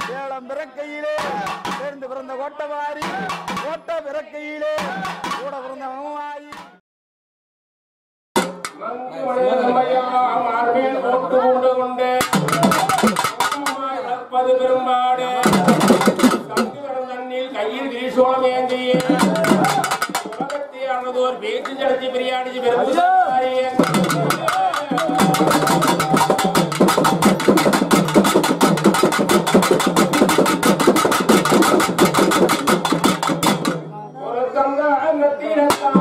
சேலம் பிறக்கையிலே சேர்ந்து பிறந்த கோட்டவாரி கோட்ட பிறக்கையிலே கூட பிறந்த மகமாரி மார்மேல் போட்டு கொண்டு கொண்டு நடப்பது பெரும்பாடு சங்குகரம் தண்ணில் கையில் கிரீசோளம் ஏந்திய உலகத்தை அறந்தோர் பேச்சு நடத்தி பிரியாடிச்சு பெரும்புதாரி ஒரு தங்க அன்னத்தினத்தான்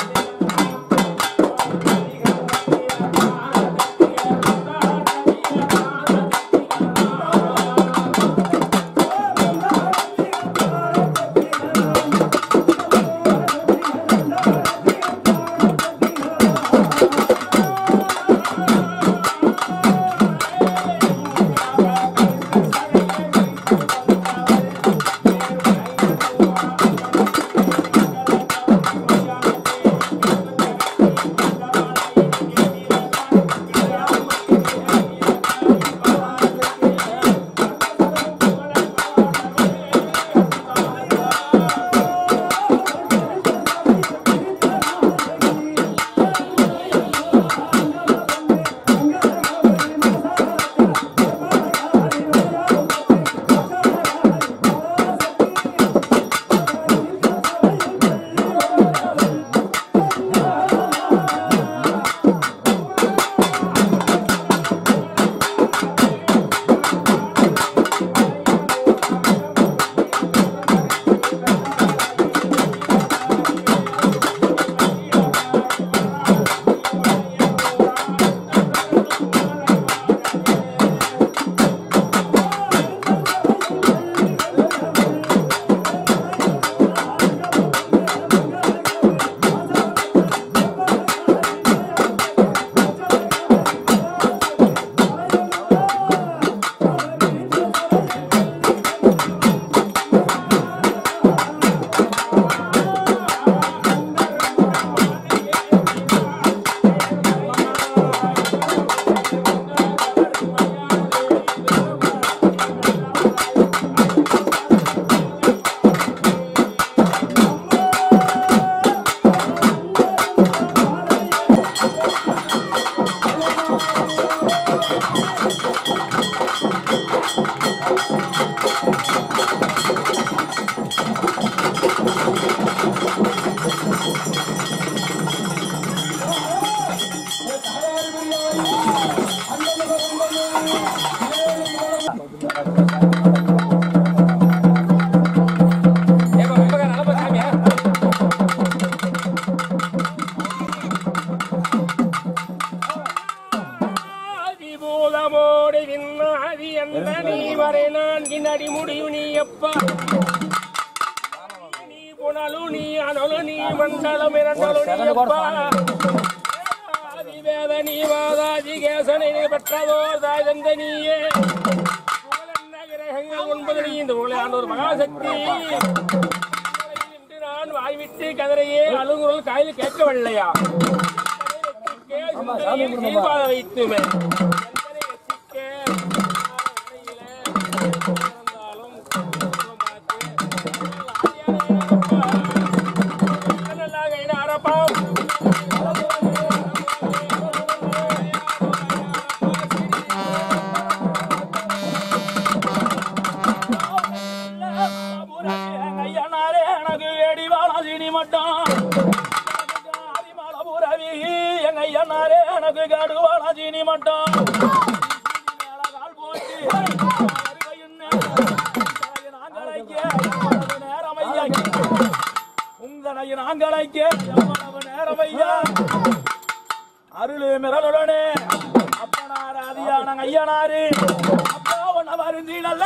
ஆதிபூதமோடு விண்ணாதி எந்த நீ வரை நான்கின் அடி முடியும் நீ எப்பா நீ புனலு நீ அனலு நீ மண்டலம் இரண்டலு நீ எப்பா ஆதிவேத நீ வாதாதி கேசனை நீ பெற்றதோ தாய்ந்த நீயே புகழென்ன கிரகங்கள் ஒன்பது நீ இந்த புகழாண்டோர் மகாசக்தி இன்று நான் வாய்விட்டு கதரையே அழுகுரல் காயில் கேட்கவில்லையா சீர்பாத வைத்துமே எந்தனை எச்சிக்க இருந்தாலும் நல்லா கையில அரப்பாம் ஐயனாரே எனக்கு ஏடி வாழ சீனி மட்டும் ஆதிமலபுரவி எங்க ஐயனாரே எனக்கு கடுவான சீனி மட்டும் மேல கால் போட்டு அருகையின் நேரம் நாங்களைக்க எவ்வளவு நேரம் ஐயா உங்களை நாங்களைக்க எவ்வளவு நேரம் ஐயா அருளு மிரலுடனே அப்பனார் ஆதியான ஐயனாரு அப்பா உன்ன வருந்திடல்ல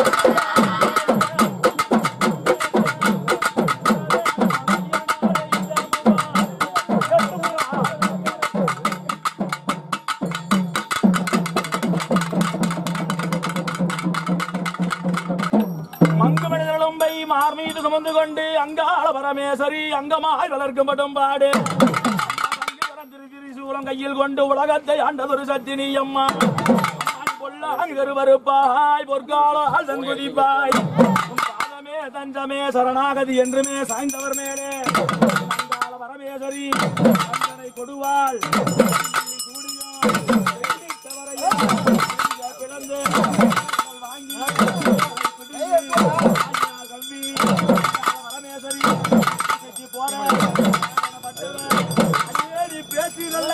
மங்கு மனிதனும்பை மார் மீது சுமந்து கொண்டு அங்காள பரமேஸ்வரி அங்கமாய் வளர்க்கும் பட்டும் பாடு திரிசூலம் கையில் கொண்டு உலகத்தை ஆண்டதொரு சத்தினி அம்மா கொள்ள கருவருப்பாய் பொற்காலால் தங்குதிப்பாய் உன் பாதமே தஞ்சமே சரணாகதி என்றுமே சாய்ந்தவர் மேலே வந்தாள பரமேஸ்வரி வந்தனை கொடுவாள் பிளந்து வாங்கி கல்வி பரமேஸ்வரி போற அடியேடி பேசி நல்ல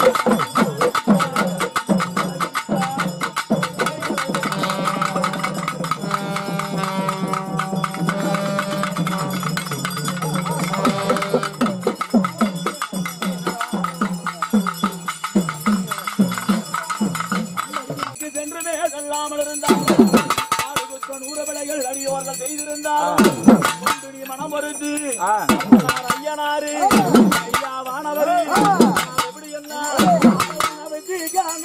சென்றுமே செல்லாமல் இருந்தார் ஆறு குற்ற நூறு விலைகள் அடியோர்கள் செய்திருந்தார் ஒன்று நீ மனம் வருது ஐயனாரு ஐயா வானவர் எப்படி என்ன வச்சுக்காங்க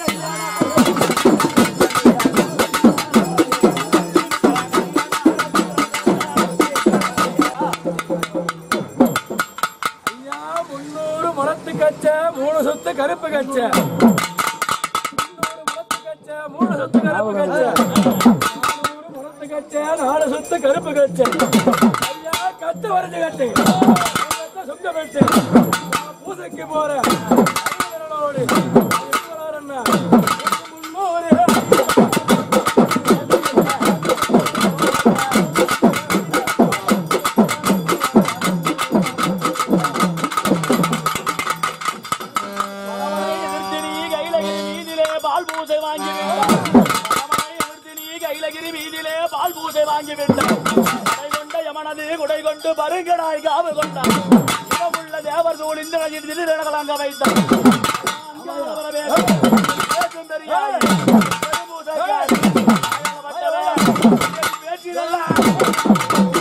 ஐயா முன்னூறு முளத்து கச்ச மூணு சொத்து கருப்பு கச்ச முன்னூறு முளத்து கச்ச மூணு சொத்து கருப்பு கச்ச நானூறு முளத்து கச்ச நாலு சொத்து கருப்பு கச்ச ஐயா கத்து வரைஞ்சு கட்டு சொந்த பெட்டு பூசைக்கு போறேன் ஐயனோடு என்ன முன்னூறு பரமனை எதிர்த்து நீ கைலகிரி வீதியிலே பால் பூசை வாங்கி விட்டாய். பரமனை எதிர்த்து நீ கைலகிரி வீதியிலே பால் பூசை வாங்கி விட்டாய். குடை கொண்ட யமனது குடை கொண்டு பருங்கடாய் காவு கொண்டான் சிவமுள்ள தேவர் சூழ் இந்த திடீரெனகலாங்க வைத்தான் அங்காள வரவேற்பு. பேச்சும் தெரியாது. பெரும்பூசைக்காரி. ஆயாளப்பட்டவன். என் பேச்சிலெல்லாம்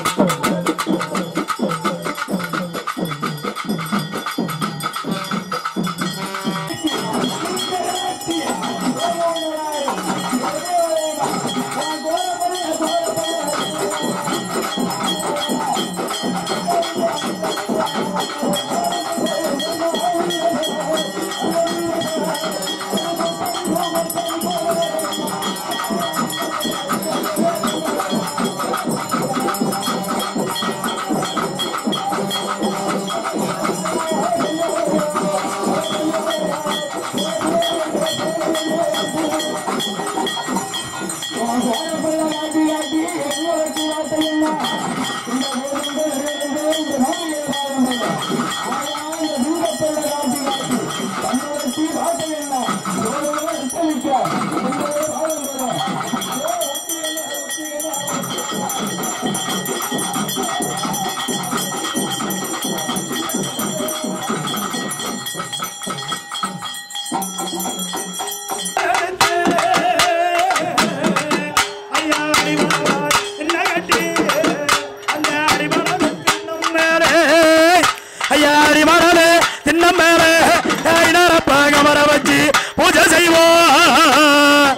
ஐயாடி மரலே தின்ன மேலே கமர வச்சு பூஜை செய்வோம்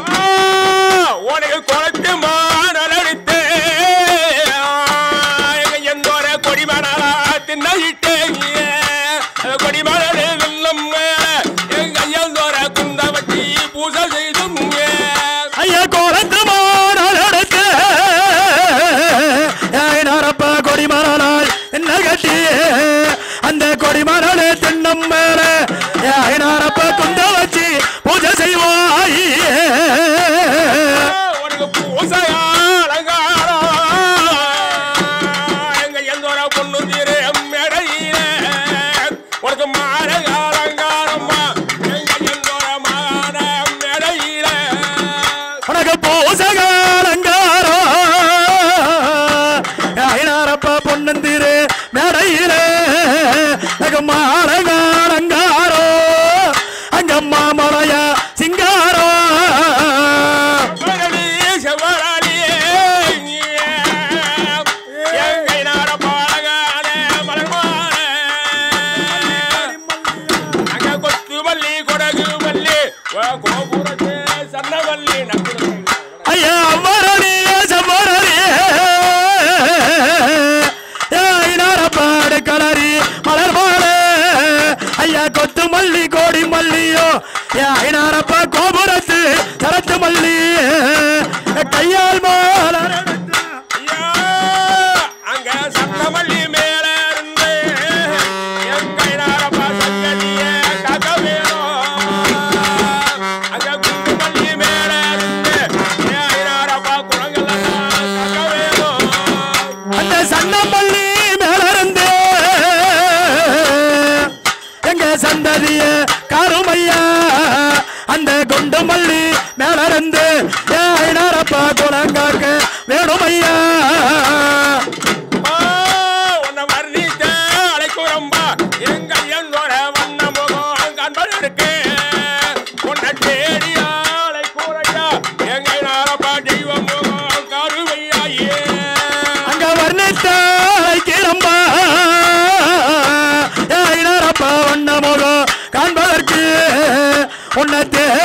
உனக்கு குளத்து மாடலடித்து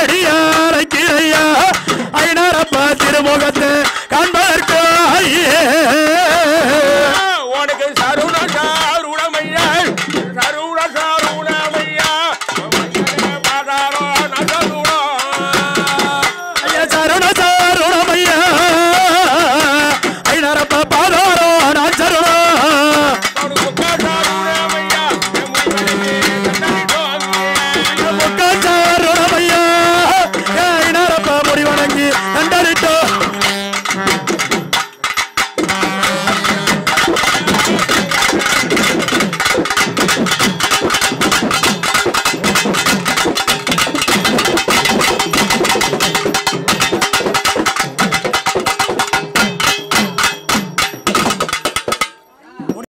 அடியாரை கீழையா ஐநரப்பா திருமுகத்தை காண்பதற்கு ஐயே